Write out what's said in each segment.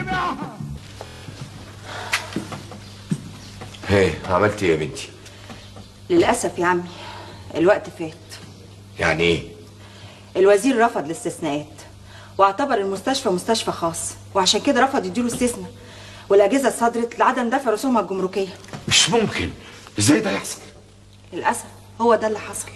هي عملت ايه يا بنتي للأسف يا عمي الوقت فات يعني ايه الوزير رفض الاستثناءات واعتبر المستشفى مستشفى خاص وعشان كده رفض يديله استثناء والأجهزة صدرت لعدم دفع رسومها الجمركية مش ممكن ازاي ده يحصل للأسف هو ده اللي حصل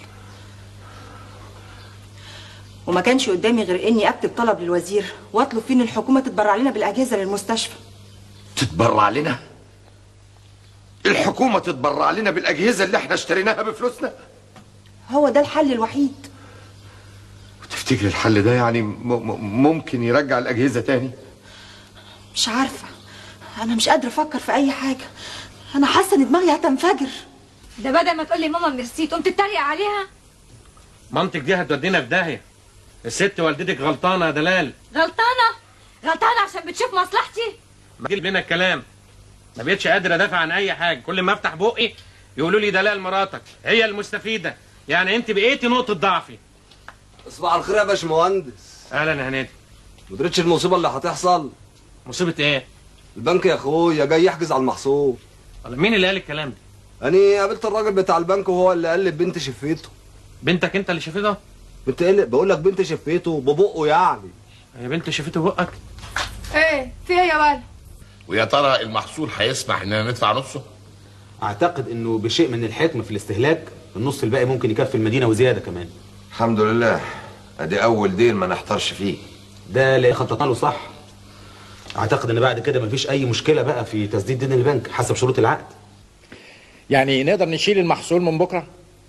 وما كانش قدامي غير اني اكتب طلب للوزير واطلب فيه ان الحكومه تتبرع لنا بالاجهزه للمستشفى تتبرع لنا الحكومة تتبرع لنا بالأجهزة اللي احنا اشتريناها بفلوسنا هو ده الحل الوحيد تفتكر الحل ده يعني م- م- ممكن يرجع الأجهزة تاني مش عارفه انا مش قادره افكر في اي حاجه انا حاسه ان دماغي هتنفجر ده بدل ما تقول لي ماما ميرسي تقوم تتريق عليها مامتك دي هتودينا في داهيه الست والدتك غلطانه يا دلال غلطانه غلطانه عشان بتشوف مصلحتي ما تجيب بينا الكلام ما بقتش قادر ادافع عن اي حاجه كل ما افتح بقي يقولوا لي دلال مراتك هي المستفيده يعني انت بقيتي نقطه ضعفي صباح الخير يا باشمهندس اهلا يا هنادي ما دريتش المصيبه اللي هتحصل مصيبه ايه البنك يا اخويا جاي يحجز على المحصول مين اللي قال الكلام ده انا قابلت الراجل بتاع البنك وهو اللي قال لي بنت شفيته بنتك انت اللي شفيتها بنت ايه اللي- بقول لك بنت شفيته ببقه يعني يا بنت شفيته بقك ايه في ايه يا ولد ويا ترى المحصول هيسمح اننا ندفع نصه اعتقد انه بشيء من الحكمه في الاستهلاك النص الباقي ممكن يكفي المدينه وزياده كمان الحمد لله ادي أول دين ما نحترش فيه ده اللي خططنا له صح اعتقد ان بعد كده مفيش اي مشكله بقى في تسديد دين البنك حسب شروط العقد يعني نقدر نشيل المحصول من بكره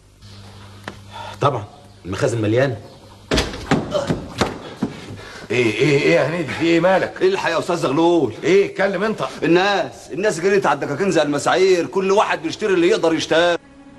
طبعا المخازن مليانه ايه ايه ايه يا هنيدي في ايه مالك ايه الحقيقه يا استاذ زغلول ايه اتكلم انت الناس الناس جريت على الدكاكين زي المساعير كل واحد بيشتري اللي يقدر يشتري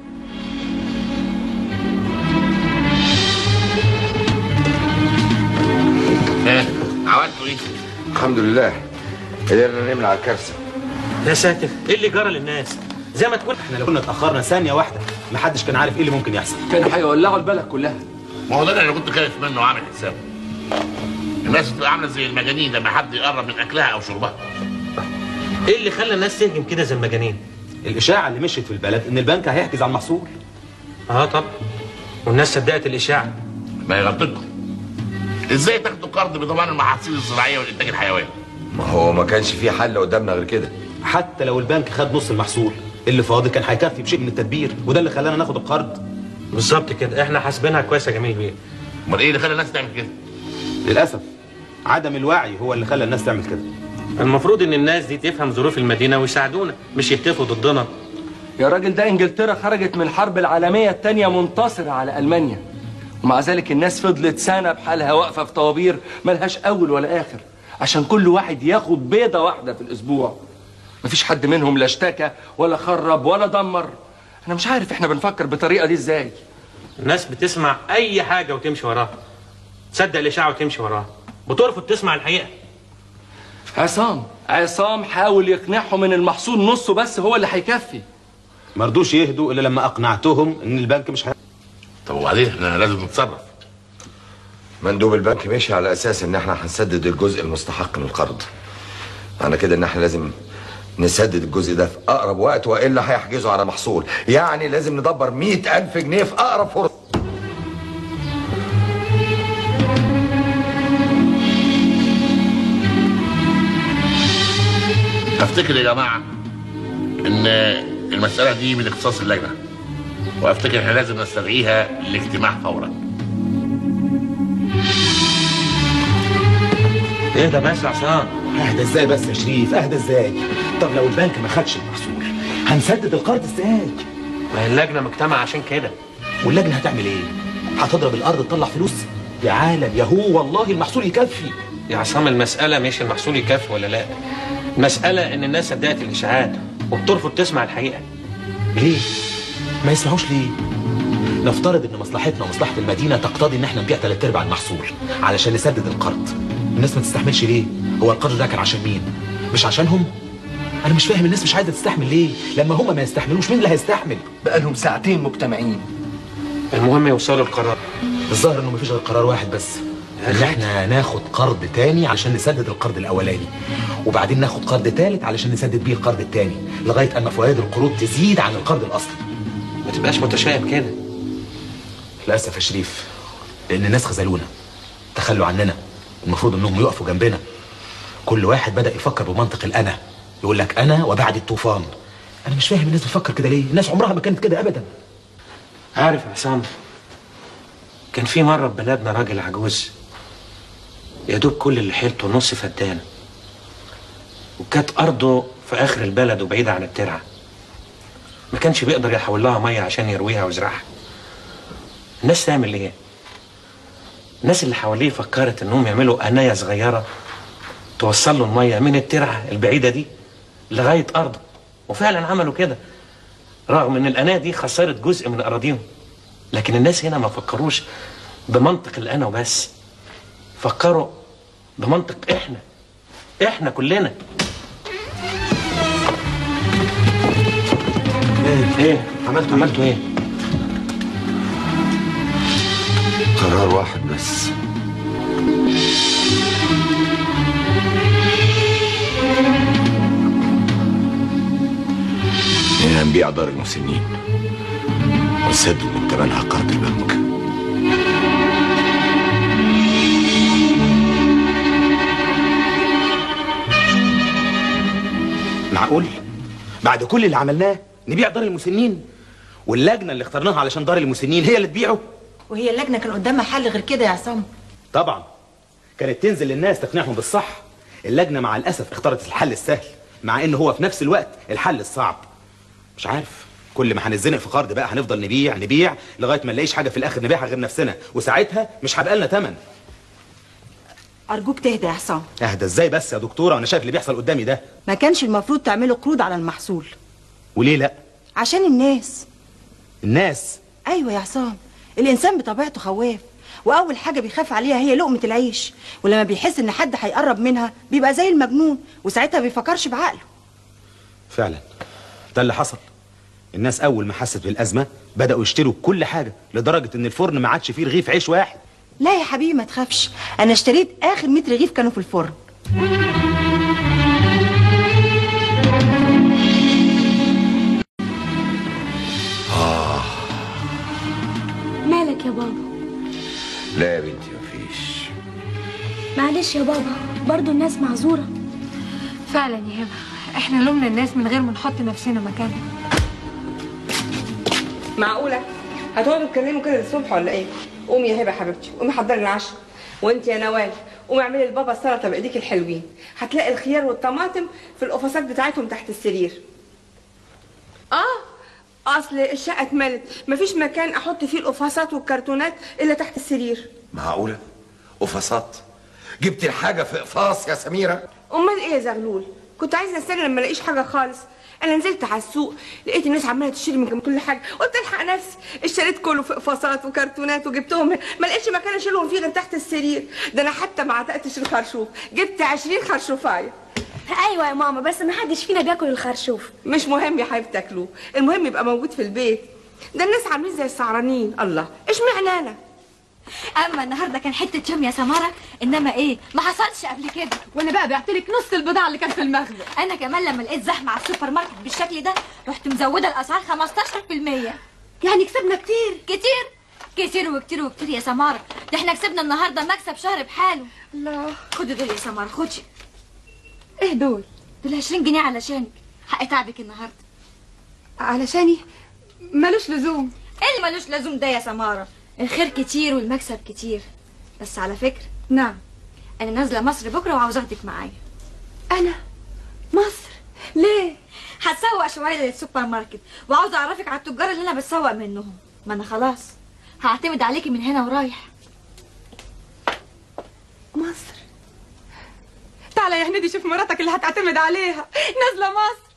ها عملتوا ايه الحمد لله قدرنا نمنع الكارثة يا ساتر ايه اللي جرى للناس زي ما تكون احنا لو كنا اتاخرنا ثانيه واحده محدش كان عارف ايه اللي ممكن يحصل كانوا هيولعوا البلد كلها ما هو ده اللي انا كنت خايف منه وعامل حسابه الناس بتبقى عامله زي المجانين لما حد يقرب من اكلها او شربها ايه اللي خلى الناس تهجم كده زي المجانين الاشاعه اللي مشيت في البلد ان البنك هيحجز على المحصول اه طبعا والناس صدقت الاشاعه ما هي غلطتكم ازاي تاخدوا قرض بضمان المحاصيل الزراعيه والانتاج الحيواني ما هو ما كانش في حل قدامنا غير كده حتى لو البنك خد نص المحصول اللي فاضل كان هيكفي بشيء من التدبير وده اللي خلانا ناخد القرض بالظبط كده احنا حاسبينها كويس يا جميل بيه امال ايه اللي خلى الناس تعمل كده للاسف عدم الوعي هو اللي خلى الناس تعمل كده المفروض ان الناس دي تفهم ظروف المدينه ويساعدونا مش يهتفوا ضدنا يا راجل ده انجلترا خرجت من الحرب العالميه الثانيه منتصره على المانيا ومع ذلك الناس فضلت سنه بحالها واقفه في طوابير ملهاش اول ولا اخر عشان كل واحد ياخد بيضه واحده في الاسبوع مفيش حد منهم لا اشتكى ولا خرب ولا دمر انا مش عارف احنا بنفكر بالطريقه دي ازاي الناس بتسمع اي حاجه وتمشي وراها تصدق الاشاعه وتمشي وراها بترفض تسمع الحقيقه عصام عصام حاول يقنعهم ان المحصول نصه بس هو اللي هيكفي مرضوش يهدوا الا لما اقنعتهم ان البنك مش هي... طب وبعدين احنا لازم نتصرف مندوب البنك مشي على اساس ان احنا هنسدد الجزء المستحق من القرض معنى كده ان احنا لازم نسدد الجزء ده في اقرب وقت والا هيحجزوا على محصول يعني لازم ندبر مئة الف جنيه في اقرب فرصه افتكر يا جماعه ان المساله دي من اختصاص اللجنه وافتكر احنا لازم نستدعيها لاجتماع فورا ايه ده بس يا عصام اهدى ازاي بس يا شريف اهدى ازاي طب لو البنك ما خدش المحصول هنسدد القرض ازاي ما هي اللجنه مجتمع عشان كده واللجنه هتعمل ايه هتضرب الارض تطلع فلوس يا عالم يا هو والله المحصول يكفي يا عصام المساله مش المحصول يكفي ولا لا المساله ان الناس صدقت الاشاعات وبترفض تسمع الحقيقه ليه ما يسمعوش ليه نفترض ان مصلحتنا ومصلحه المدينه تقتضي ان احنا نبيع ثلاث ارباع المحصول علشان نسدد القرض الناس ما تستحملش ليه هو القرض ده كان عشان مين مش عشانهم انا مش فاهم الناس مش عايزه تستحمل ليه لما هم ما يستحملوش مين اللي هيستحمل بقالهم ساعتين مجتمعين المهم يوصلوا القرار الظاهر انه مفيش غير قرار واحد بس ان احنا ناخد قرض تاني علشان نسدد القرض الاولاني وبعدين ناخد قرض تالت علشان نسدد بيه القرض التاني لغايه اما فوائد القروض تزيد عن القرض الاصلي ما تبقاش متشائم كده للاسف يا شريف لان الناس خذلونا تخلوا عننا المفروض انهم يقفوا جنبنا كل واحد بدا يفكر بمنطق الانا يقول لك انا وبعد الطوفان انا مش فاهم الناس بتفكر كده ليه الناس عمرها ما كانت كده ابدا عارف يا عصام كان في مرة في بلدنا راجل عجوز يا دوب كل اللي حيلته نص فدان وكانت أرضه في آخر البلد وبعيدة عن الترعة ما كانش بيقدر يحول لها مية عشان يرويها ويزرعها الناس تعمل إيه؟ الناس اللي حواليه فكرت إنهم يعملوا قناية صغيرة توصل له المية من الترعة البعيدة دي لغاية أرضه وفعلا عملوا كده رغم ان الأناة دي خسرت جزء من أراضيهم لكن الناس هنا ما فكروش بمنطق الأنا وبس فكروا بمنطق إحنا إحنا كلنا إيه إيه عملتوا عملتوا إيه قرار واحد بس إننا نبيع دار المسنين ونسدد من ثمنها قرض البنك معقول بعد كل اللي عملناه نبيع دار المسنين واللجنه اللي اخترناها علشان دار المسنين هي اللي تبيعه وهي اللجنه كان قدامها حل غير كده يا عصام طبعا كانت تنزل للناس تقنعهم بالصح اللجنه مع الاسف اختارت الحل السهل مع ان هو في نفس الوقت الحل الصعب مش عارف كل ما هنتزنق في قرض بقى هنفضل نبيع نبيع لغايه ما نلاقيش حاجه في الاخر نبيعها غير نفسنا وساعتها مش هيبقى لنا ثمن ارجوك تهدى يا عصام اهدى ازاي بس يا دكتوره انا شايف اللي بيحصل قدامي ده ما كانش المفروض تعملوا قروض على المحصول وليه لا عشان الناس الناس ايوه يا عصام الانسان بطبيعته خواف واول حاجه بيخاف عليها هي لقمه العيش ولما بيحس ان حد هيقرب منها بيبقى زي المجنون وساعتها بيفكرش بعقله فعلا ده اللي حصل الناس اول ما حست بالازمه بداوا يشتروا كل حاجه لدرجه ان الفرن ما عادش فيه رغيف عيش واحد لا يا حبيبي ما تخافش انا اشتريت اخر 100 رغيف كانوا في الفرن مالك يا بابا لا يا بنتي مفيش معلش يا بابا برضو الناس معذورة فعلا يا هبه احنا لومنا الناس من غير ما نحط نفسنا مكانها معقولة؟ هتقعدوا تتكلموا كده للصبح ولا ايه؟ قومي يا هبة حبيبتي قومي حضري العشاء وانت يا نوال قومي اعملي لبابا السلطة بايديك الحلوين هتلاقي الخيار والطماطم في القفصات بتاعتهم تحت السرير اه اصل الشقة اتملت مفيش مكان احط فيه القفصات والكرتونات الا تحت السرير معقولة قفصات جبت الحاجة في قفاص يا سميرة امال ايه يا زغلول كنت عايزه استنى لما الاقيش حاجه خالص انا نزلت على السوق لقيت الناس عماله تشتري من كل حاجه قلت الحق نفسي اشتريت كله في قفاصات وكرتونات وجبتهم ما لقيتش مكان اشيلهم فيه غير تحت السرير ده انا حتى ما عتقتش الخرشوف جبت 20 خرشوفايه ايوه يا ماما بس ما حدش فينا بياكل الخرشوف مش مهم يا حبيبتي تاكلوه المهم يبقى موجود في البيت ده الناس عاملين زي السعرانين الله ايش معنى انا اما النهارده كان حته يوم يا سماره انما ايه ما حصلش قبل كده وانا بقى بعت لك نص البضاعه اللي كانت في المخزن انا كمان لما لقيت زحمه على السوبر ماركت بالشكل ده رحت مزوده الاسعار 15% يعني كسبنا كتير كتير كتير وكتير وكتير يا سماره ده احنا كسبنا النهارده مكسب شهر بحاله الله خدي دول يا سماره خدي ايه دول دول 20 جنيه علشانك حق تعبك النهارده علشاني ملوش لزوم ايه اللي ملوش لازم ده يا سماره الخير كتير والمكسب كتير بس على فكره نعم انا نازله مصر بكره وعاوزه اخدك معايا انا مصر ليه هتسوق شويه للسوبر ماركت وعاوزه اعرفك على التجار اللي انا بتسوق منهم ما انا خلاص هعتمد عليكي من هنا ورايح مصر تعالى يا هندي شوف مراتك اللي هتعتمد عليها نازله مصر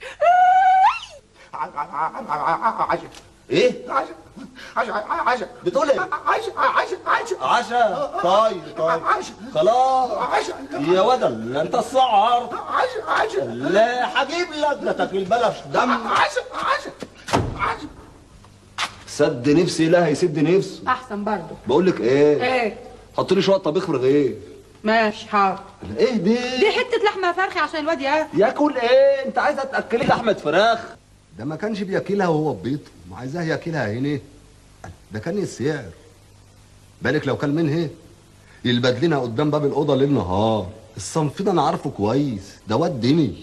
عشا ايه عشا عشا عشا بتقول ايه عشا عشا عشا عشا طيب طيب خلاص عشا يا ودل انت السعر عشا عشا لا هجيب لك ده تاكل بلاش دم عشا عشا عشا سد نفسي لا هيسد نفسه احسن برضه بقول لك ايه ايه حط لي شويه طبيخ رغيف ماشي حاضر ايه دي دي حته لحمه فرخي عشان الواد ياكل ياكل ايه انت عايزه تاكلي لحمه فراخ ده ما كانش بياكلها وهو في بيته ما عايزاه ياكلها هنا ده كان السعر بالك لو كان منها يلبد لنا قدام باب الاوضه ليل نهار الصنف ده انا عارفه كويس ده واد دني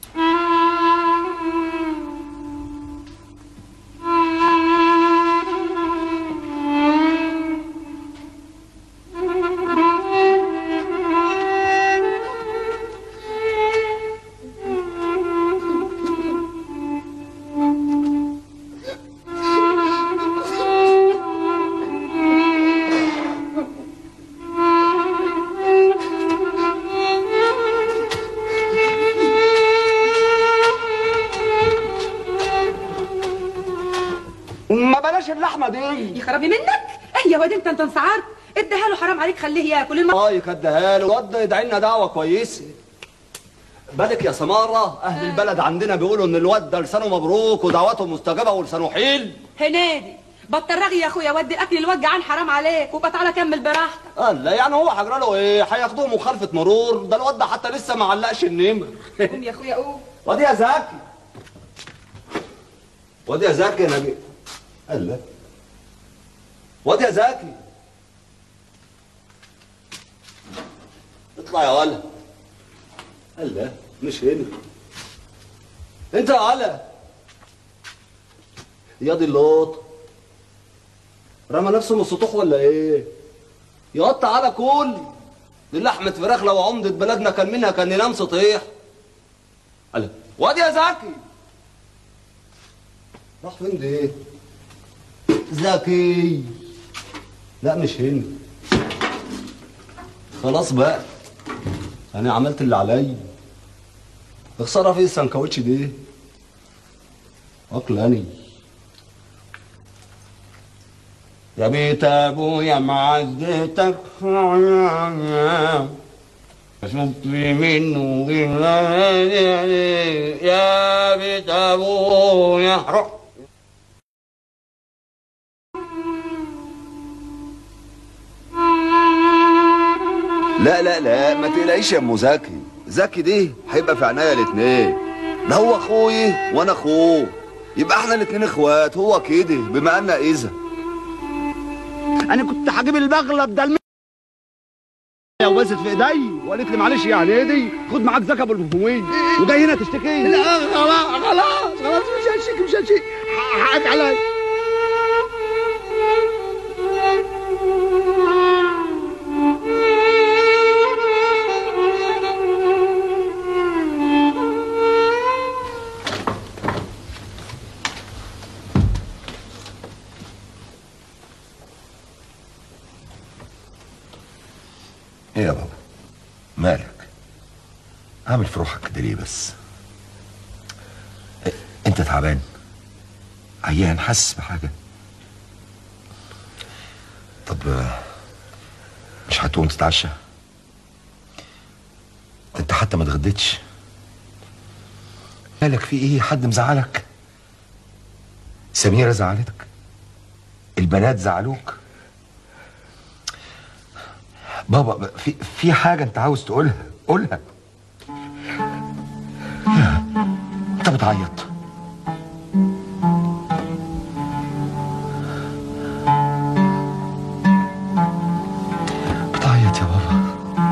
ما بلاش اللحمه دي يخربي منك ايه يا واد انت انت انسعرت اديها له حرام عليك خليه ياكل الم... اه يكدها له الواد ده يدعي لنا دعوه كويسه بالك يا سماره اهل البلد عندنا بيقولوا ان الواد ده لسانه مبروك ودعواته مستجابه ولسانه حيل هنادي بطل رغي يا اخويا ودي الاكل الواد جعان حرام عليك وبقى تعالى كمل براحتك قال لا يعني هو هجرى له ايه هياخدوه مخالفه مرور ده الواد ده حتى لسه ما علقش النمر قوم يا اخويا قوم واد يا زكي واد يا زكي يا نبي قال لا واد يا زكي اطلع يا ولا قال لا مش هنا انت يا ولا يا دي اللوط رمى نفسه من السطوح ولا ايه يا تعالى كل دي لحمة فراخ لو عمدة بلدنا كان منها كان ينام سطيح قال واد يا زكي راح فين دي زكي لا مش هنا خلاص بقى انا عملت اللي عليا اخسرها في السنكوتش دي اكلاني يا بيت ابويا معزتك شفت منه يا بيت ابويا روح لا لا لا ما تقلقيش يا ام زكي زكي دي هيبقى في عناية الاتنين ده هو اخوي وانا اخوه يبقى احنا الاتنين اخوات هو كده بما ان اذا انا كنت هجيب المغلب ده الم... وبست في ايدي وقالت لي معلش يعني ايه دي خد معاك زكا ابو الفهوميه وجاي هنا تشتكي لا خلاص خلاص خلاص مش هشتكي مش هشتكي حقك عليا ايه يا بابا مالك عامل في روحك كده ليه بس إيه، انت تعبان عيان حاسس بحاجه طب آه، مش هتقوم تتعشى ده انت حتى ما اتغديتش مالك في ايه حد مزعلك سميرة زعلتك البنات زعلوك بابا في في حاجة أنت عاوز تقولها قولها يا، أنت بتعيط بتعيط يا بابا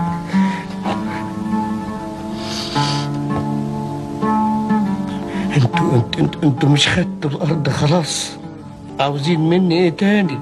انتوا انتوا انتوا, انتوا مش خدتوا الارض خلاص عاوزين مني ايه تاني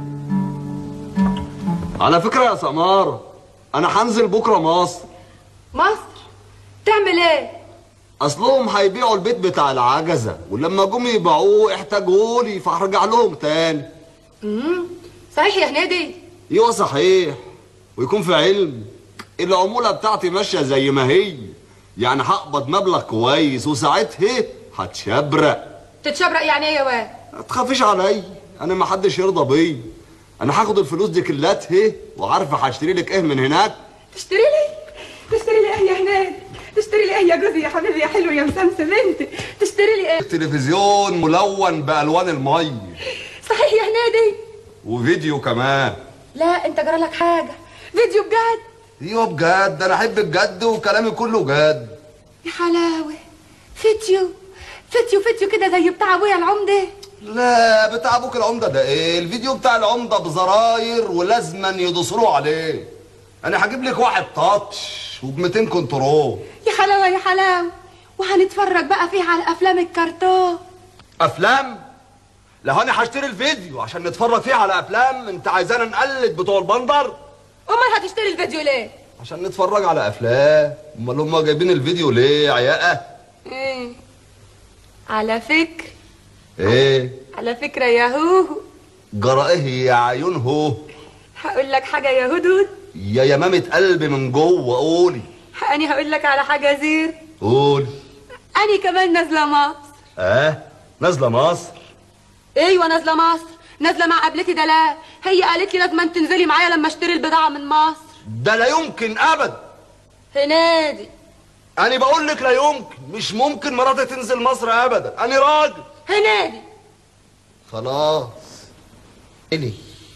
على فكرة يا سمارة أنا هنزل بكرة مصر مصر تعمل ايه أصلهم هيبيعوا البيت بتاع العجزة ولما جم يبيعوه احتاجوا لي فهرجع لهم تاني امم صحيح يا هنادي ايوه صحيح ويكون في علم العمولة بتاعتي ماشية زي ما هي يعني هقبض مبلغ كويس وساعتها هتشبرق تتشبرق يعني ايه يا واد ما تخافيش عليا انا ما حدش يرضى بيا انا هاخد الفلوس دي كلاتها وعارفه هشتري لك ايه من هناك تشتري لي تشتري لي ايه يا هنادي تشتري لي ايه يا جوزي يا حبيبي يا حلو يا مسمسم انت تشتري لي ايه تلفزيون ملون بالوان المي صحيح يا هنادي وفيديو كمان لا انت جرى لك حاجه فيديو بجد ايوه بجد انا احب الجد وكلامي كله جد يا حلاوه فيديو فيديو فيديو كده زي بتاع ابويا العمده لا بتاع ابوك العمده ده ايه الفيديو بتاع العمده بزراير ولازما يدوسوا عليه انا هجيب لك واحد تاتش وب 200 كنترول يا حلاوه يا حلاوه وهنتفرج بقى فيه على افلام الكرتون افلام لا انا هشتري الفيديو عشان نتفرج فيه على افلام انت عايزانا نقلد بتوع البندر امال هتشتري الفيديو ليه عشان نتفرج على افلام امال هم جايبين الفيديو ليه عياقه ايه على فكر ايه على فكره يا هوهو جرى ايه يا عيون هو هقول لك حاجه يا هدود يا يمامة قلبي من جوه قولي انا هقول لك على حاجه زير قولي انا كمان نازله مصر اه نازله مصر ايوه نازله مصر نازله مع قابلتي دلال هي قالت لي لازم تنزلي معايا لما اشتري البضاعه من مصر ده لا يمكن ابدا هنادي انا بقول لك لا يمكن مش ممكن مراتي تنزل مصر ابدا انا راجل هنادي خلاص إلي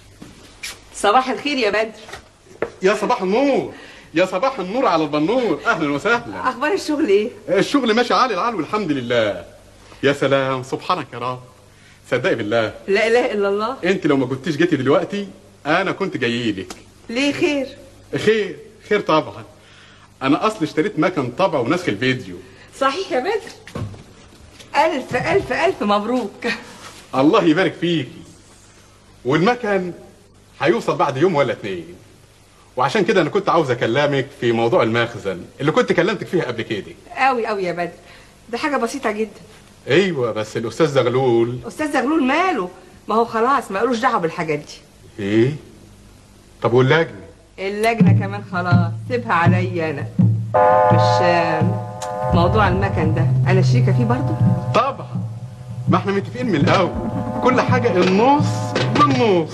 صباح الخير يا بدر يا صباح النور يا صباح النور على البنور اهلا وسهلا اخبار الشغل ايه الشغل ماشي عالي العال والحمد لله يا سلام سبحانك يا رب صدقي بالله لا اله الا الله انت لو ما كنتيش جيتي دلوقتي انا كنت جاي لك ليه خير خير خير طبعا انا اصل اشتريت مكن طبع ونسخ الفيديو صحيح يا بدر الف الف الف مبروك الله يبارك فيكي والمكن هيوصل بعد يوم ولا اتنين وعشان كده انا كنت عاوز اكلمك في موضوع المخزن اللي كنت كلمتك فيها قبل كده قوي قوي يا بدر ده حاجه بسيطه جدا ايوه بس الاستاذ زغلول استاذ زغلول ماله ما هو خلاص ما قالوش دعوه بالحاجات دي ايه طب واللجنه اللجنه كمان خلاص سيبها عليا انا مش آم، موضوع المكن ده انا شريكه فيه برضه طبعا ما احنا متفقين من الاول كل حاجه النص بالنص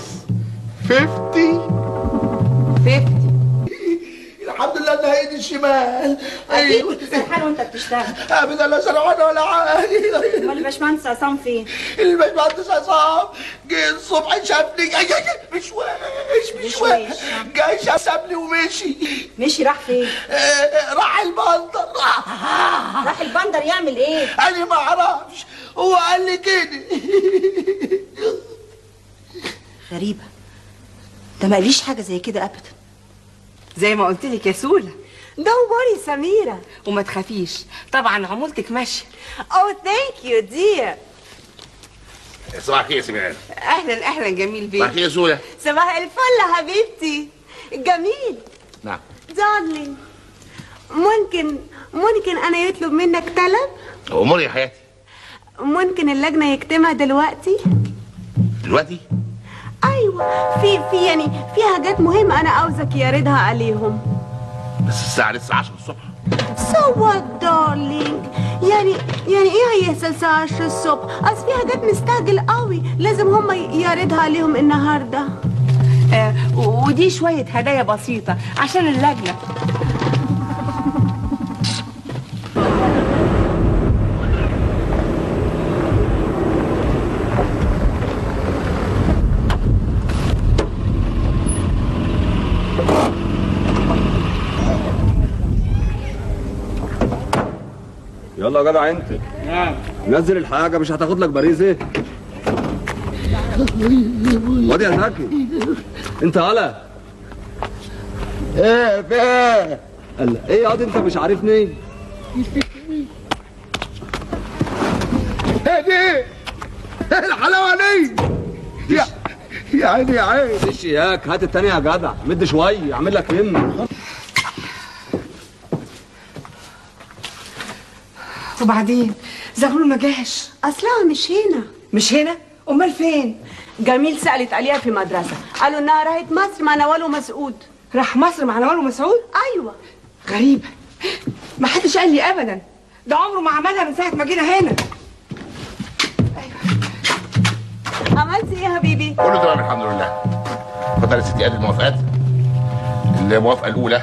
50 50 الحمد لله ان ايدي الشمال ايوه سرحان وانت بتشتغل ابدا لا سرحان ولا عادي امال الباشمهندس عصام فين؟ الباشمهندس عصام جه الصبح شافني جاي جاي جاي مش وش مش وش جاي شاف سابني ومشي مشي راح فين؟ آه، راح البندر راح البندر يعمل ايه؟ انا ما اعرفش هو قال لي كده غريبة ده ما قاليش حاجة زي كده أبدا زي ما قلت لك يا سوله دوري سميره وما تخافيش طبعا عمولتك ماشيه اوه ثانك يو دير صباح الخير يا سمير اهلا اهلا جميل صباح بيه الخير يا سوله صباح الفل حبيبتي جميل نعم دارلينج ممكن ممكن انا يطلب منك طلب اموري يا حياتي ممكن اللجنه يكتمها دلوقتي دلوقتي ايوه في في يعني في حاجات مهمه انا عاوزك يردها عليهم بس الساعه لسه 10 الصبح سو وات دارلينج يعني يعني ايه هيحصل الساعه 10 الصبح اصل في حاجات مستعجل قوي لازم هم يردها عليهم النهارده آه ودي شويه هدايا بسيطه عشان اللجنه يلا يا جدع انت نزل الحاجه مش هتاخد لك باريزه وادي يا زكي انت يالا ايه في ايه قال ايه ياض انت مش عارفني ايه دي ايه الحلاوه دي يا يا عيني يا عيني معلش اياك هات التانية يا جدع مد شويه اعمل لك يم وبعدين زغلول ما جاش اصلها مش هنا مش هنا امال فين جميل سالت عليها في مدرسه قالوا انها راحت مصر مع نوال ومسعود راح مصر مع نوال ومسعود ايوه غريبه ما حدش قال لي ابدا ده عمره ما عملها من ساعه ما جينا هنا عملت ايه يا حبيبي كله تمام الحمد لله اتفضل يا ستي ادي الموافقات الموافقه الاولى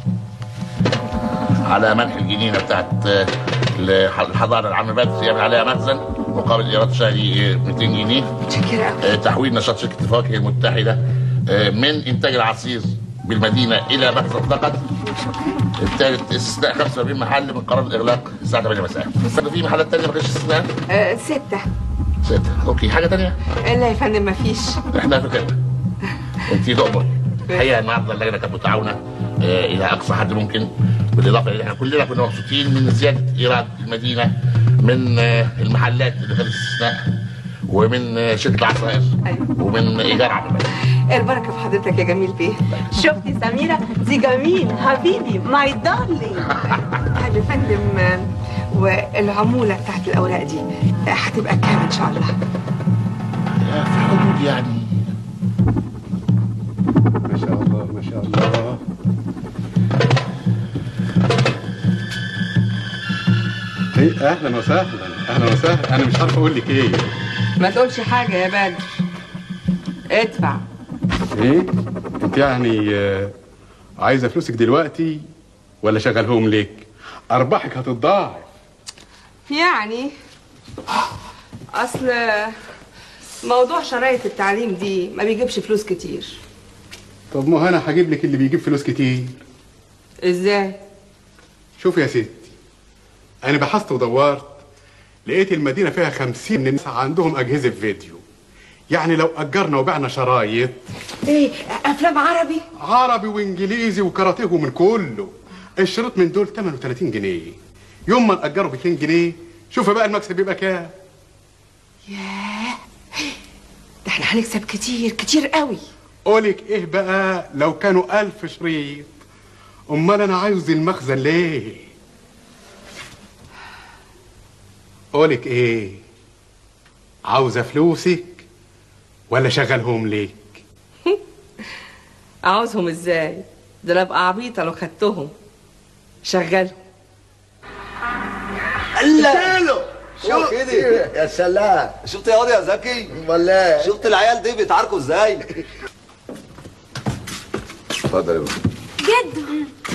على منح الجنينه بتاعت آه، الح- الحضاره العامه بات يعمل عليها مخزن مقابل ايراد شهري آه، 200 جنيه متشكره آه، تحويل نشاط شركه الفواكه المتحده آه، من انتاج العصير بالمدينه الى مخزن فقط الثالث استثناء 45 محل من قرار الاغلاق الساعه 8 مساء استنى في محلات تانية ما كانش استثناء آه ستة ستة اوكي حاجه تانية لا يا فندم مفيش احنا في كده انت تؤمر الحقيقه النهارده اللجنه كانت متعاونه آه، الى اقصى حد ممكن بالاضافه الى احنا كلنا كنا مبسوطين من زياده ايراد المدينه من آه، المحلات اللي كانت استثناء ومن آه، شركه العصائر ومن ايجار عمل البركة في حضرتك يا جميل بيه شفتي سميرة دي جميل حبيبي ماي دارلينج طيب يا فندم آه، والعمولة بتاعت الأوراق دي آه، هتبقى كام إن شاء الله؟ في حدود يعني ما شاء الله ما شاء الله ايه اهلا وسهلا اهلا وسهلا انا مش عارف اقول لك ايه ما تقولش حاجة يا بدر ادفع ايه انت يعني آه، عايزه فلوسك دلوقتي ولا شغلهم لك ارباحك هتتضاعف يعني أصل موضوع شرايط التعليم دي ما بيجيبش فلوس كتير طب ما هو انا هجيب لك اللي بيجيب فلوس كتير ازاي؟ شوف يا ستي انا بحثت ودورت لقيت المدينه فيها خمسين ناس عندهم اجهزه فيديو يعني لو اجرنا وبعنا شرايط ايه افلام عربي؟ عربي وانجليزي وكاراتيه ومن كله الشريط من دول 38 جنيه يوم ما نأجره ب 2 جنيه شوف بقى المكسب يبقى كام ياه ده احنا هنكسب كتير كتير قوي قولك ايه بقى لو كانوا ألف شريط امال انا عاوز المخزن ليه قولك ايه عاوزه فلوسك ولا شغلهم ليك عاوزهم ازاي؟ ده انا ابقى عبيطة لو خدتهم شغلهم اديله شوف كده يا سلام شفت يا واد يا زكي ولا شفت العيال دي بيتعاركوا ازاي اتفضل يا بابا جد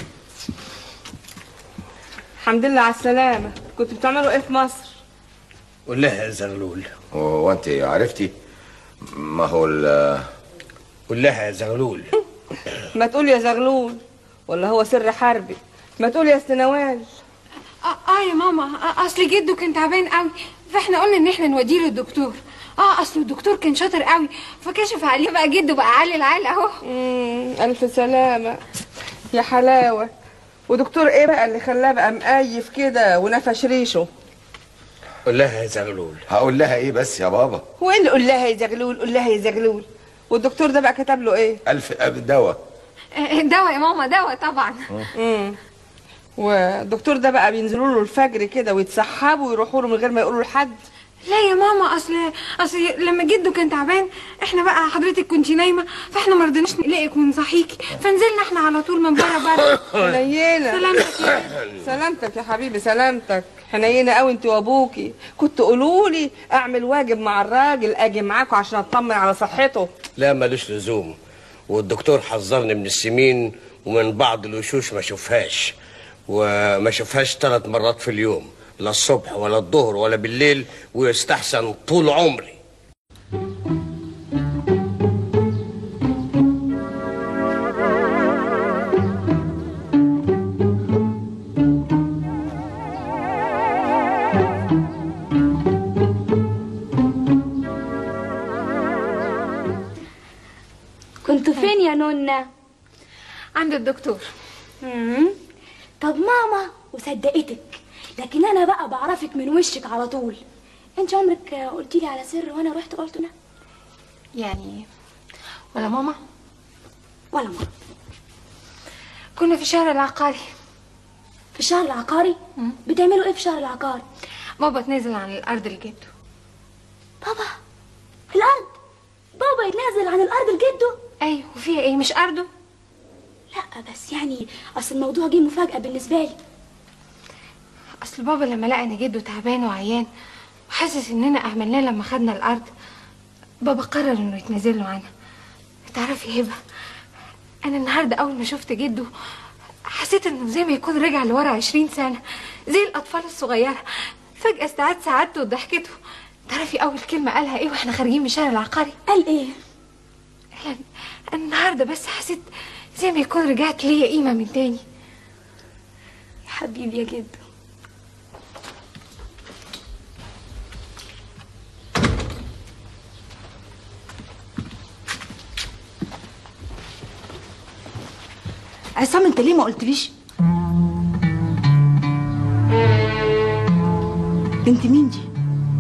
الحمد لله على السلامة كنتوا بتعملوا ايه في مصر؟ قول لها يا زغلول هو انت عرفتي ما هو ال قول لها يا زغلول ما تقول يا زغلول ولا هو سر حربي ما تقول يا سنوال اه آه يا ماما آه اصل جده كان تعبان قوي فاحنا قلنا ان احنا نوديه للدكتور اه اصل الدكتور كان شاطر قوي فكشف عليه بقى جده بقى عالي العال اهو ألف سلامة يا حلاوة ودكتور ايه بقى اللي خلاه بقى مقيف كده ونفش ريشه قول لها يا زغلول هقول لها ايه بس يا بابا هو ايه اللي قول لها يا زغلول قول لها يا زغلول والدكتور ده بقى كتب له ايه ألف أب دواء آه، دواء يا ماما دواء طبعا امم والدكتور ده بقى بينزلوا له الفجر كده ويتسحبوا ويروحوا له من غير ما يقولوا لحد لا يا ماما اصل اصل لما جده كان تعبان احنا بقى حضرتك كنت نايمه فاحنا ما رضيناش نلاقيك ونصحيكي فنزلنا احنا على طول من بره بره حنينة سلامتك يا سلامتك يا حبيبي سلامتك حنينة قوي انت وابوكي كنت قولوا لي اعمل واجب مع الراجل اجي معاكم عشان اطمن على صحته لا ملوش لزوم والدكتور حذرني من السمين ومن بعض الوشوش ما شوفهاش وما شوفهاش ثلاث مرات في اليوم لا الصبح ولا الظهر ولا بالليل ويستحسن طول عمري كنتوا فين يا نونا عند الدكتور مم. طب ماما وصدقتك لكن انا بقى بعرفك من وشك على طول انت عمرك قلت لي على سر وانا رحت قلت له يعني ولا ماما ولا ماما كنا في الشارع العقاري في الشهر العقاري بتعملوا ايه في الشهر العقاري بابا اتنازل عن الارض لجده بابا الارض بابا يتنازل عن الارض لجده ايوه وفيها ايه مش ارضه لا بس يعني اصل الموضوع جه مفاجاه بالنسبه لي اصل بابا لما لقى ان جده تعبان وعيان وحاسس اننا اهملناه لما خدنا الارض بابا قرر انه يتنازل له عنها تعرفي هبه انا النهارده اول ما شفت جده حسيت انه زي ما يكون رجع لورا عشرين سنه زي الاطفال الصغيره فجاه استعاد سعادته وضحكته تعرفي اول كلمه قالها ايه واحنا خارجين من الشارع العقاري قال ايه قال النهارده بس حسيت زي ما يكون رجعت ليا قيمة من تاني يا حبيبي يا جدو عصام انت ليه ما قلتليش بنت مين دي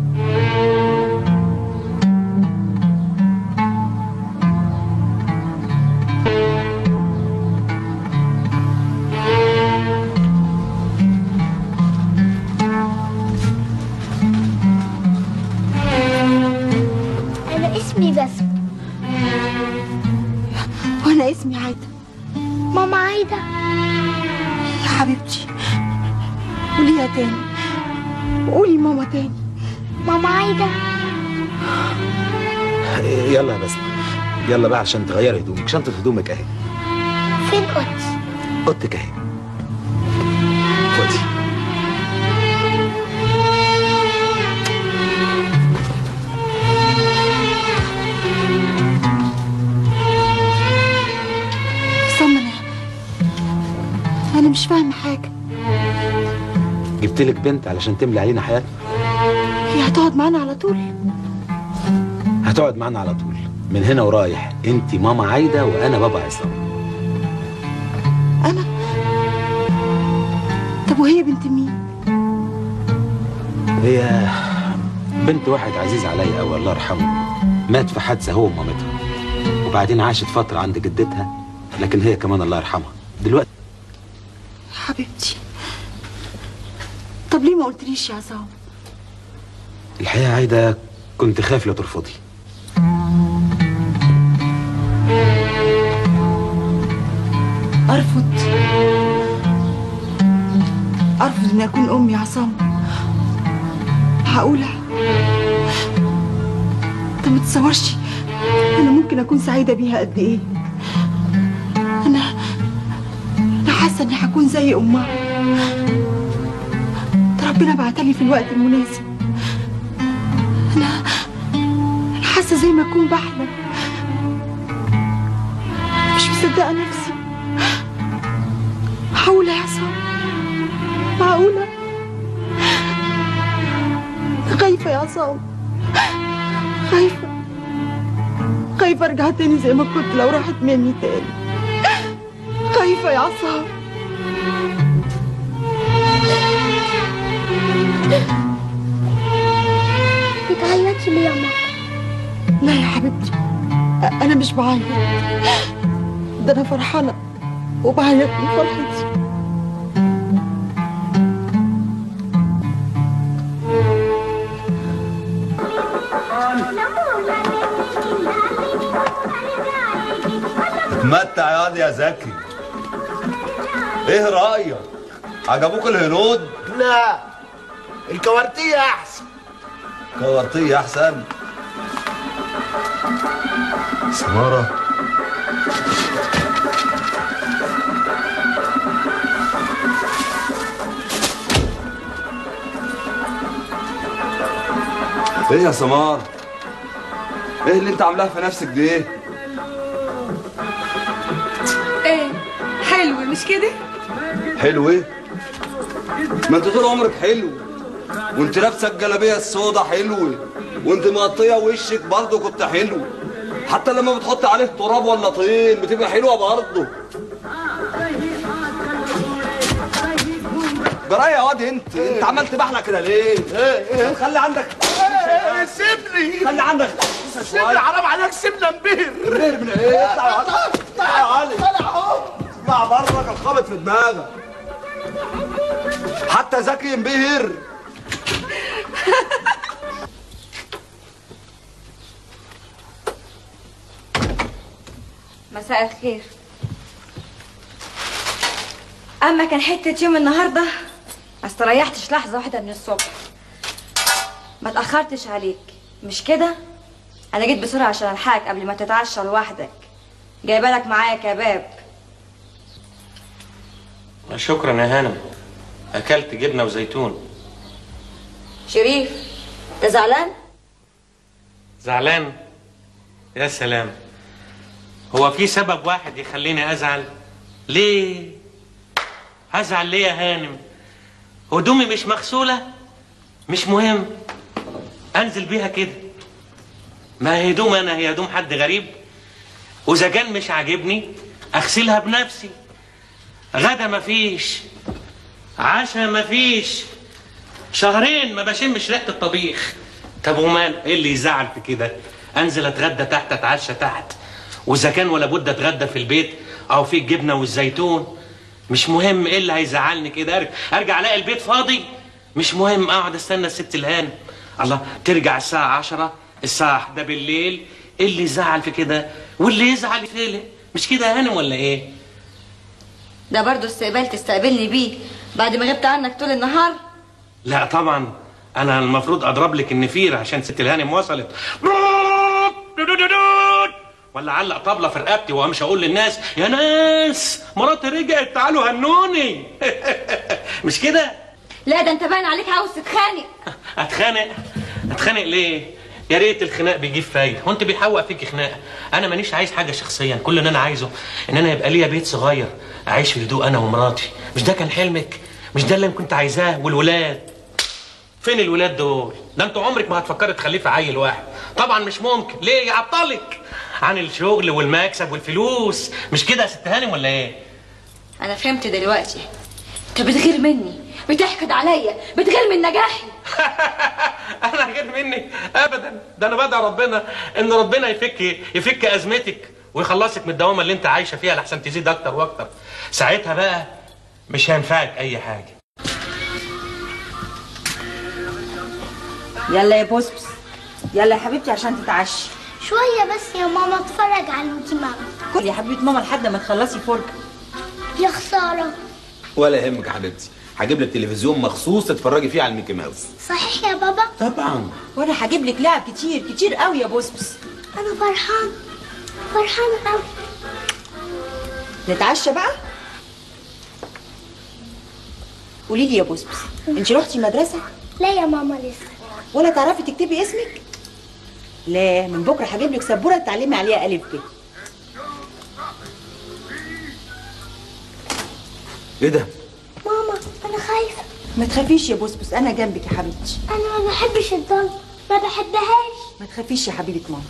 انا اسمي بسم وانا اسمي عايده ماما عايده يا حبيبتي قوليها تاني قولي ماما تاني ماما عايده يلا يا بسمة يلا بقى عشان تغيري هدومك شنطة هدومك اهي فين اوضتي اوضتك اهي خدي عصام انا انا مش فاهمه حاجه جبت لك بنت علشان تملي علينا حياتنا هي هتقعد معانا على طول هتقعد معانا على طول من هنا ورايح انت ماما عايده وانا بابا عصام انا طب وهي بنت مين هي بنت واحد عزيز عليا قوي الله يرحمه مات في حادثه هو ومامتها وبعدين عاشت فتره عند جدتها لكن هي كمان الله يرحمها دلوقتي حبيبتي طب ليه ما قلتليش يا عصام الحقيقه عايده كنت خايف لا ترفضي ارفض ارفض اني اكون امي يا عصام هقولها انت ما تتصورش انا ممكن اكون سعيده بيها قد ايه انا انا حاسه اني هكون زي امها ده ربنا بعتها لي في الوقت المناسب انا انا حاسه زي ما اكون بحلم مش مصدقه نفسي معقولة يا عصام معقولة خايفة يا عصام خايفة خايفة ارجع تاني زي ما كنت لو راحت مني تاني خايفة يا عصام بتعيطي ليه يا ماما لا يا حبيبتي أ- انا مش بعيط ده انا فرحانة وبعيط من فرحتي متع ياض يا زكي ايه رايك عجبوك الهنود لا الكوارتيه احسن كورتيه احسن سمارة ايه يا سمار ايه اللي انت عاملاه في نفسك دي ايه ايه حلو مش كده حلو ايه ما انت طول عمرك حلو وانت لابسه الجلابيه السوداء حلوه وانت مغطيه وشك برضه كنت حلو حتى لما بتحط عليه تراب ولا طين بتبقى حلوه برضه جرايه يا واد انت انت عمال تبحلق كده ليه؟ ايه خلي عندك سيبني خلي عندك سيبني حرام عليك سيبني انبهر انبهر من ايه؟ اطلع يا علي اطلع يا علي طلع اهو اطلع بره كان خابط في دماغك حتى زكي ينبهر مساء الخير اما كان حته يوم النهارده ما استريحتش لحظه واحده من الصبح ما تاخرتش عليك مش كده انا جيت بسرعه عشان الحقك قبل ما تتعشى لوحدك جايبه لك معايا كباب شكرا يا هانم اكلت جبنه وزيتون شريف انت زعلان زعلان يا سلام هو في سبب واحد يخليني ازعل ليه ازعل ليه يا هانم هدومي مش مغسوله مش مهم انزل بيها كده ما هي هدوم انا هي هدوم حد غريب واذا كان مش عاجبني اغسلها بنفسي غدا مفيش عشاء مفيش شهرين ما بشمش ريحه الطبيخ طب ومال ايه اللي يزعل في كده انزل اتغدى تحت اتعشى تحت واذا كان ولا بد اتغدى في البيت او في الجبنه والزيتون مش مهم ايه اللي هيزعلني كده ارجع, ارجع الاقي البيت فاضي مش مهم اقعد استنى الست الهانم الله ترجع الساعه عشرة الساعه 1 بالليل ايه اللي يزعل في كده واللي يزعل يفلق مش كده يا هانم ولا ايه ده برضو استقبال تستقبلني بيه بعد ما غبت عنك طول النهار لا طبعا انا المفروض اضرب لك النفير عشان ست الهانم وصلت ولا علق طبلة في رقبتي وامشي اقول للناس يا ناس مراتي رجعت تعالوا هنوني مش كده لا ده انت باين عليك عاوز تتخانق اتخانق اتخانق ليه يا ريت الخناق بيجيب فايده هو انت بيحوق فيك خناق انا مانيش عايز حاجه شخصيا كل اللي انا عايزه ان انا يبقى ليا بيت صغير اعيش في هدوء انا ومراتي مش ده كان حلمك مش ده اللي أنا كنت عايزاه والولاد فين الولاد دول ده انتوا عمرك ما هتفكري تخلفي عيل واحد طبعا مش ممكن ليه يعطلك عن الشغل والمكسب والفلوس مش كده يا ست هانم ولا ايه انا فهمت دلوقتي انت بتغير مني بتحقد عليا بتغير من نجاحي انا غير مني ابدا ده انا بدعي ربنا ان ربنا يفك يفك ازمتك ويخلصك من الدوامه اللي انت عايشه فيها لحسن تزيد اكتر واكتر ساعتها بقى مش هينفعك اي حاجه يلا يا بوسبس يلا يا حبيبتي عشان تتعشي شوية بس يا ماما اتفرج على ميكي ماوس كل يا حبيبه ماما لحد ما تخلصي فرجه يا خسارة ولا يهمك يا حبيبتي هجيب لك تلفزيون مخصوص تتفرجي فيه على الميكي ماوس صحيح يا بابا طبعا وانا هجيب لك لعب كتير كتير قوي يا بوسبس انا فرحان فرحانة قوي نتعشى بقى قولي لي يا بوسبس انت رحتي المدرسه لا يا ماما لسه ولا تعرفي تكتبي اسمك لا من بكره هجيب لك سبوره تعلمي عليها الف ب ايه ده ماما انا خايفة ما تخافيش يا بوسبس انا جنبك يا حبيبتي انا ما بحبش الضلمة ما بحبهاش ما تخافيش يا حبيبه ماما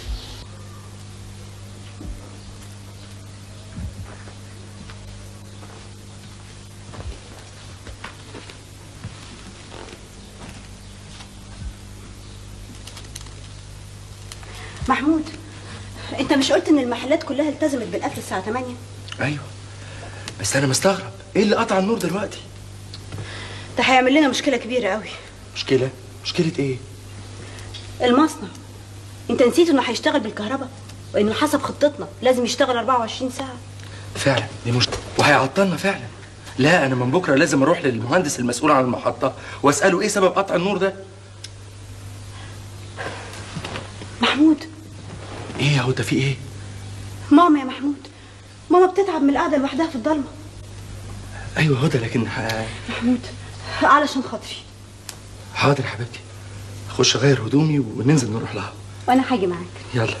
محمود انت مش قلت ان المحلات كلها التزمت بالاكل الساعه 8 ايوه بس انا مستغرب ايه اللي قطع النور دلوقتي ده هيعمل لنا مشكله كبيره قوي مشكله مشكله ايه المصنع انت نسيت انه هيشتغل بالكهرباء وانه حسب خطتنا لازم يشتغل 24 ساعه فعلا دي مشكله وهيعطلنا فعلا لا انا من بكره لازم اروح للمهندس المسؤول عن المحطه واساله ايه سبب قطع النور ده محمود ايه يا هدى في ايه ماما يا محمود ماما بتتعب من القعده لوحدها في الضلمه ايوه هدى لكن ح... محمود علشان خاطري حاضر يا حبيبتي اخش اغير هدومي وننزل نروح لها وانا هاجي معاك يلا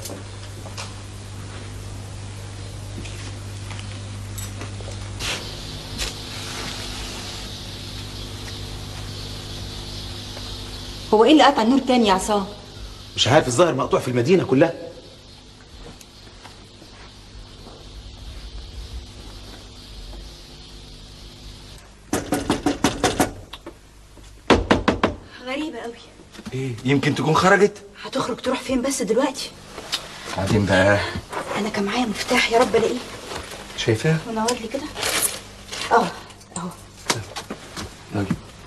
هو ايه اللي قطع النور تاني يا عصام مش عارف الظاهر مقطوع في المدينه كلها غريبه قوي ايه يمكن تكون خرجت هتخرج تروح فين بس دلوقتي بعدين بقى انا كان معايا مفتاح يا رب الاقيه شايفاه ونور لي كده اه اهو يلا.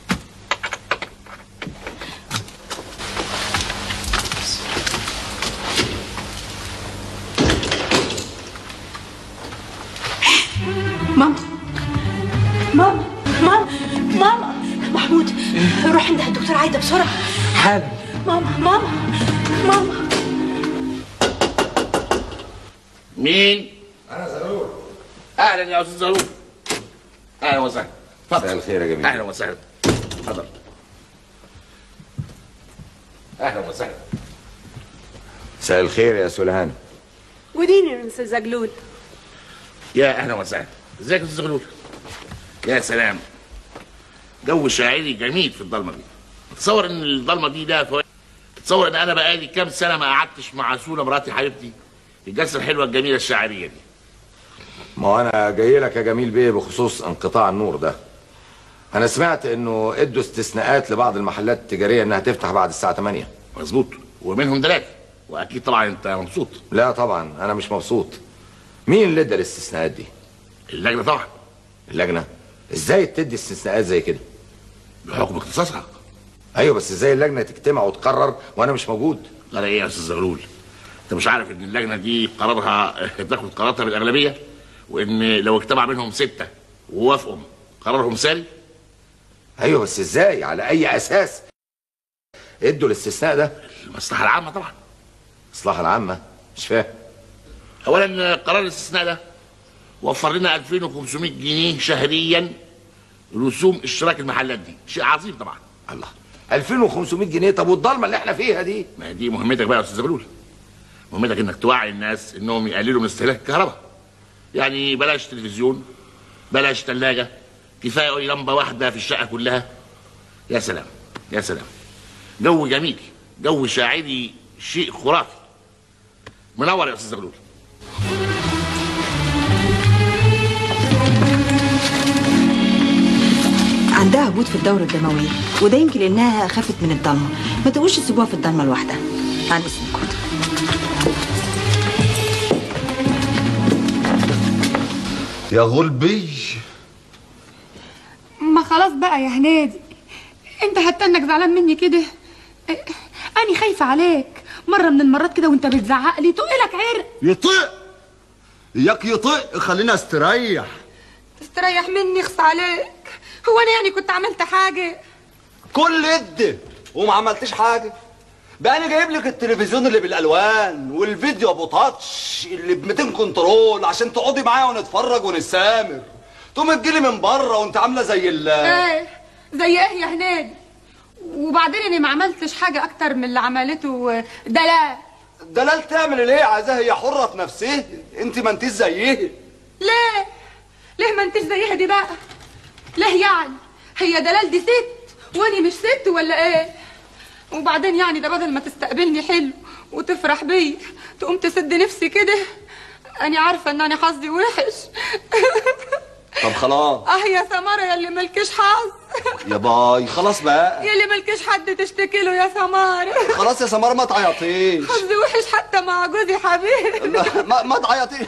ماما ماما ماما ماما محمود روح عند الدكتور عايده بسرعه حالا ماما ماما ماما مين؟ انا زغلول اهلا يا استاذ زروق اهلا وسهلا مساء الخير يا جميل اهلا وسهلا اتفضل اهلا وسهلا مساء الخير يا سلهان وديني يا استاذ زغلول يا اهلا وسهلا ازيك يا استاذ غلول يا سلام جو شاعري جميل في الضلمه دي تصور ان الضلمه دي ده فوائد تصور ان انا بقالي كام سنه ما قعدتش مع سوله مراتي حبيبتي الجلسه الحلوه الجميله الشاعريه دي ما هو انا جاي لك يا جميل بيه بخصوص انقطاع النور ده انا سمعت انه ادوا استثناءات لبعض المحلات التجاريه انها تفتح بعد الساعه 8 مظبوط ومنهم دلال واكيد طبعا انت مبسوط لا طبعا انا مش مبسوط مين اللي ادى الاستثناءات دي اللجنه طبعا اللجنه ازاي تدي استثناءات زي كده بحكم اختصاصها ايوه بس ازاي اللجنه تجتمع وتقرر وانا مش موجود لا لا ايه يا استاذ زغلول انت مش عارف ان اللجنه دي قرارها تاخد قراراتها بالاغلبيه وان لو اجتمع منهم سته ووافقوا قرارهم ساري ايوه بس ازاي على اي اساس ادوا الاستثناء ده المصلحه العامه طبعا المصلحه العامه مش فاهم اولا قرار الاستثناء ده وفر لنا 2500 جنيه شهريا رسوم اشتراك المحلات دي شيء عظيم طبعا الله 2500 جنيه طب والضلمه اللي احنا فيها دي ما دي مهمتك بقى يا استاذ زغلول مهمتك انك توعي الناس انهم يقللوا من استهلاك الكهرباء يعني بلاش تلفزيون بلاش ثلاجه كفايه اي لمبه واحده في الشقه كلها يا سلام يا سلام جو جميل جو شاعري شيء خرافي منور يا استاذ زغلول عندها هبوط في الدورة الدموية وده يمكن لأنها خافت من الضلمة ما تقولش تسيبوها في الضلمة لوحدها عن اسمكم يا غلبي ما خلاص بقى يا هنادي انت حتى انك زعلان مني كده اه، انا خايفه عليك مره من المرات كده وانت بتزعق لي تقلك عرق يطيق اياك يطيق خلينا استريح تستريح مني اخص عليك هو انا يعني كنت عملت حاجه كل اد وما عملتش حاجه بقى انا جايب لك التلفزيون اللي بالالوان والفيديو ابو تاتش اللي ب 200 كنترول عشان تقعدي معايا ونتفرج ونسامر تقوم تجيلي من بره وانت عامله زي ال ايه زي ايه يا هنادي وبعدين انا ما عملتش حاجه اكتر من اللي عملته دلال دلال تعمل ليه عايزاها هي حره في نفسها انت ما انتيش زيها ليه ليه ما انتش زيها دي بقى ليه يعني هي دلال دي ست واني مش ست ولا ايه وبعدين يعني ده بدل ما تستقبلني حلو وتفرح بيا تقوم تسد نفسي كده انا عارفه ان انا حظي وحش طب خلاص اه يا سماره يا اللي ملكش حظ يا باي خلاص بقى يا اللي ملكش حد تشتكي له يا سماره خلاص يا سمارة ما تعيطيش حظي وحش حتى مع جوزي حبيبي لا، ما ما تعيطيش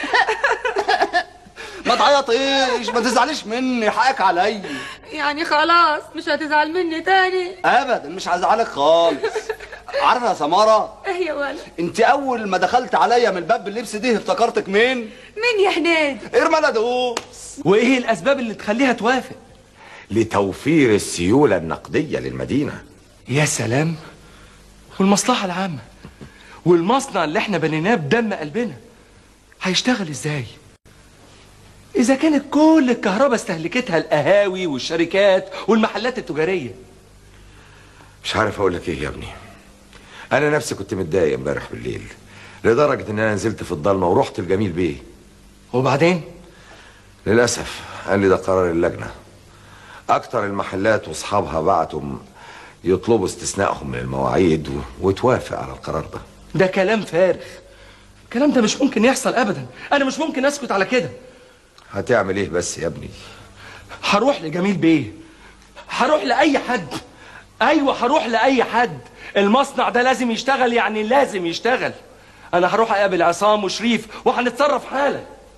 ما تعيطيش ما تزعليش مني حقك عليا يعني خلاص مش هتزعل مني تاني ابدا مش هزعلك خالص عارفه يا سماره ايه يا ولد انت اول ما دخلت عليا من باب اللبس دي افتكرتك مين مين يا هنادي ارمى دوس وايه الاسباب اللي تخليها توافق لتوفير السيوله النقديه للمدينه يا سلام والمصلحه العامه والمصنع اللي احنا بنيناه بدم قلبنا هيشتغل ازاي اذا كانت كل الكهرباء استهلكتها القهاوي والشركات والمحلات التجاريه مش عارف اقول لك ايه يا ابني انا نفسي كنت متضايق امبارح بالليل لدرجه ان انا نزلت في الضلمه ورحت الجميل بيه وبعدين للاسف قال لي ده قرار اللجنه اكتر المحلات واصحابها بعتوا م- يطلبوا استثنائهم من المواعيد و... وتوافق على القرار ده ده كلام فارغ الكلام ده مش ممكن يحصل ابدا انا مش ممكن اسكت على كده هتعمل ايه بس يا ابني هروح لجميل بيه هروح لاي حد ايوه هروح لاي حد المصنع ده لازم يشتغل يعني لازم يشتغل انا هروح اقابل عصام وشريف وهنتصرف حالا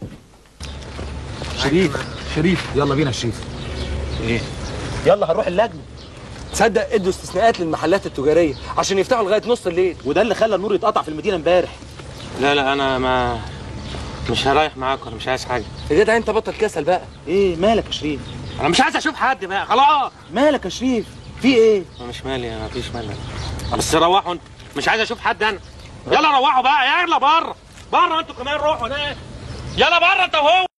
شريف شريف يلا بينا يا شريف ايه يلا هنروح اللجنه تصدق ادوا استثناءات للمحلات التجاريه عشان يفتحوا لغايه نص الليل وده اللي خلى النور يتقطع في المدينه امبارح لا لا انا ما مش هرايح معاك ولا مش عايز حاجه يا جدع انت بطل كسل بقى ايه مالك يا شريف انا مش عايز اشوف حد بقى خلاص مالك يا شريف في ايه أنا مش مالي انا مفيش مالي بس روحوا انت مش عايز اشوف حد انا يلا روحوا بقى يلا بره بره انتوا كمان روحوا هناك يلا بره انت وهو